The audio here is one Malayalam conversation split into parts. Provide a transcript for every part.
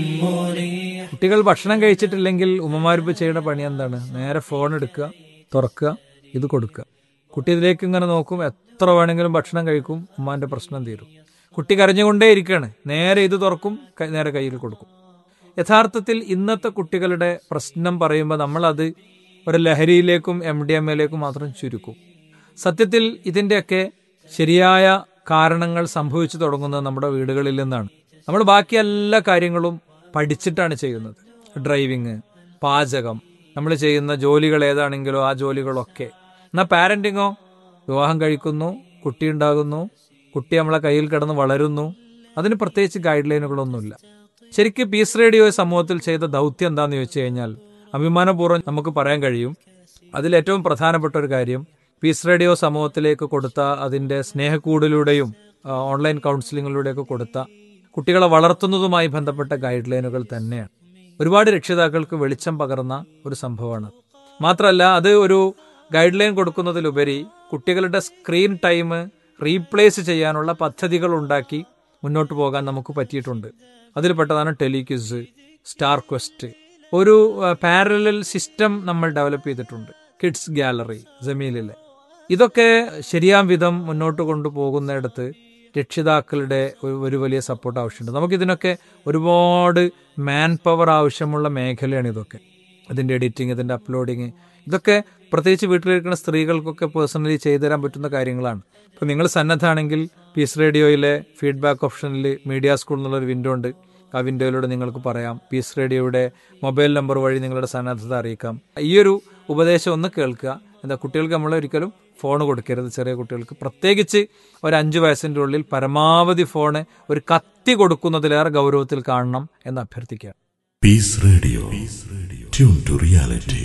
കുട്ടികൾ ഭക്ഷണം കഴിച്ചിട്ടില്ലെങ്കിൽ ഉമ്മമാരിപ്പ് ചെയ്യുന്ന പണി എന്താണ് നേരെ ഫോൺ എടുക്കുക തുറക്കുക ഇത് കൊടുക്കുക കുട്ടി ഇതിലേക്ക് ഇങ്ങനെ നോക്കും എത്ര വേണമെങ്കിലും ഭക്ഷണം കഴിക്കും ഉമ്മാന്റെ പ്രശ്നം തീരും കുട്ടി കരഞ്ഞുകൊണ്ടേ ഇരിക്കുകയാണ് നേരെ ഇത് തുറക്കും ക- നേരെ കയ്യിൽ കൊടുക്കും യഥാർത്ഥത്തിൽ ഇന്നത്തെ കുട്ടികളുടെ പ്രശ്നം പറയുമ്പോൾ നമ്മളത് ഒരു ലഹരിയിലേക്കും എം ഡി എം എയിലേക്കും മാത്രം ചുരുക്കും സത്യത്തിൽ ഇതിൻ്റെയൊക്കെ ശരിയായ കാരണങ്ങൾ സംഭവിച്ചു തുടങ്ങുന്നത് നമ്മുടെ വീടുകളിൽ നിന്നാണ് നമ്മൾ ബാക്കി എല്ലാ കാര്യങ്ങളും പഠിച്ചിട്ടാണ് ചെയ്യുന്നത് ഡ്രൈവിങ് പാചകം നമ്മൾ ചെയ്യുന്ന ജോലികൾ ഏതാണെങ്കിലോ ആ ജോലികളൊക്കെ എന്നാൽ പാരന്റിങ്ങോ വിവാഹം കഴിക്കുന്നു കുട്ടി ഉണ്ടാകുന്നു കുട്ടി നമ്മളെ കയ്യിൽ കിടന്ന് വളരുന്നു അതിന് പ്രത്യേകിച്ച് ഗൈഡ് ലൈനുകളൊന്നുമില്ല ശരിക്കും പീസ് റേഡിയോ സമൂഹത്തിൽ ചെയ്ത ദൗത്യം എന്താണെന്ന് ചോദിച്ചു കഴിഞ്ഞാൽ അഭിമാനപൂർവ്വം നമുക്ക് പറയാൻ കഴിയും അതിലേറ്റവും പ്രധാനപ്പെട്ട ഒരു കാര്യം പീസ് റേഡിയോ സമൂഹത്തിലേക്ക് കൊടുത്ത അതിന്റെ സ്നേഹക്കൂടിലൂടെയും ആ, ഓൺലൈൻ കൗൺസിലിങ്ങിലൂടെയൊക്കെ കൊടുത്ത കുട്ടികളെ വളർത്തുന്നതുമായി ബന്ധപ്പെട്ട ഗൈഡ് ലൈനുകൾ തന്നെയാണ് ഒരുപാട് രക്ഷിതാക്കൾക്ക് വെളിച്ചം പകർന്ന ഒരു സംഭവമാണ് മാത്രമല്ല അത് ഒരു ഗൈഡ് ലൈൻ കൊടുക്കുന്നതിലുപരി കുട്ടികളുടെ സ്ക്രീൻ ടൈം റീപ്ലേസ് ചെയ്യാനുള്ള പദ്ധതികൾ ഉണ്ടാക്കി മുന്നോട്ട് പോകാൻ നമുക്ക് പറ്റിയിട്ടുണ്ട് അതിൽപ്പെട്ടതാണ് ടെലിക്വിസ് സ്റ്റാർ ക്വസ്റ്റ് ഒരു പാരലൽ സിസ്റ്റം നമ്മൾ ഡെവലപ്പ് ചെയ്തിട്ടുണ്ട് കിഡ്സ് ഗാലറി ജമീലിലെ ഇതൊക്കെ ശരിയാം വിധം മുന്നോട്ട് കൊണ്ടുപോകുന്നിടത്ത് രക്ഷിതാക്കളുടെ ഒരു ഒരു വലിയ സപ്പോർട്ട് ആവശ്യമുണ്ട് നമുക്കിതിനൊക്കെ ഒരുപാട് മാൻ പവർ ആവശ്യമുള്ള മേഖലയാണ് ഇതൊക്കെ ഇതിൻ്റെ എഡിറ്റിംഗ് ഇതിൻ്റെ അപ്ലോഡിങ് ഇതൊക്കെ പ്രത്യേകിച്ച് വീട്ടിലിരിക്കുന്ന സ്ത്രീകൾക്കൊക്കെ പേഴ്സണലി ചെയ്തു തരാൻ പറ്റുന്ന കാര്യങ്ങളാണ് ഇപ്പം നിങ്ങൾ സന്നദ്ധാണെങ്കിൽ പീസ് റേഡിയോയിലെ ഫീഡ്ബാക്ക് ഓപ്ഷനിൽ മീഡിയ സ്കൂൾ എന്നുള്ളൊരു വിൻഡോ ഉണ്ട് ആ വിൻഡോയിലൂടെ നിങ്ങൾക്ക് പറയാം പീസ് റേഡിയോയുടെ മൊബൈൽ നമ്പർ വഴി നിങ്ങളുടെ സന്നദ്ധത അറിയിക്കാം ഈ ഒരു ഉപദേശം ഒന്ന് കേൾക്കുക എന്താ കുട്ടികൾക്ക് നമ്മൾ ഒരിക്കലും ഫോൺ കൊടുക്കരുത് ചെറിയ കുട്ടികൾക്ക് പ്രത്യേകിച്ച് ഒരു അഞ്ചു വയസ്സിൻ്റെ ഉള്ളിൽ പരമാവധി ഫോണ് ഒരു കത്തി കൊടുക്കുന്നതിലേറെ ഗൗരവത്തിൽ കാണണം എന്ന് അഭ്യർത്ഥിക്കുക Peace Radio. Tune to reality.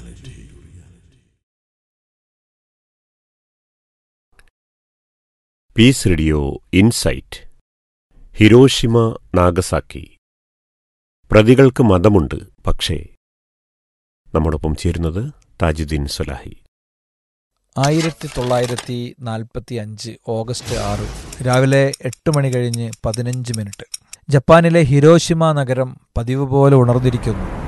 Peace radio insight Hiroshima Nagasaki പ്രതികൾക്ക് മതമുണ്ട് പക്ഷേ നമ്മോടൊപ്പം ചേരുന്നത് താജുദ്ദീൻ സൊലാഹി ആയിരത്തി തൊള്ളായിരത്തി നാൽപ്പത്തി അഞ്ച് ഓഗസ്റ്റ് ആറ് രാവിലെ എട്ട് മണി കഴിഞ്ഞ് പതിനഞ്ച് മിനിറ്റ് ജപ്പാനിലെ ഹിരോഷിമ നഗരം പതിവ് പോലെ ഉണർന്നിരിക്കുന്നു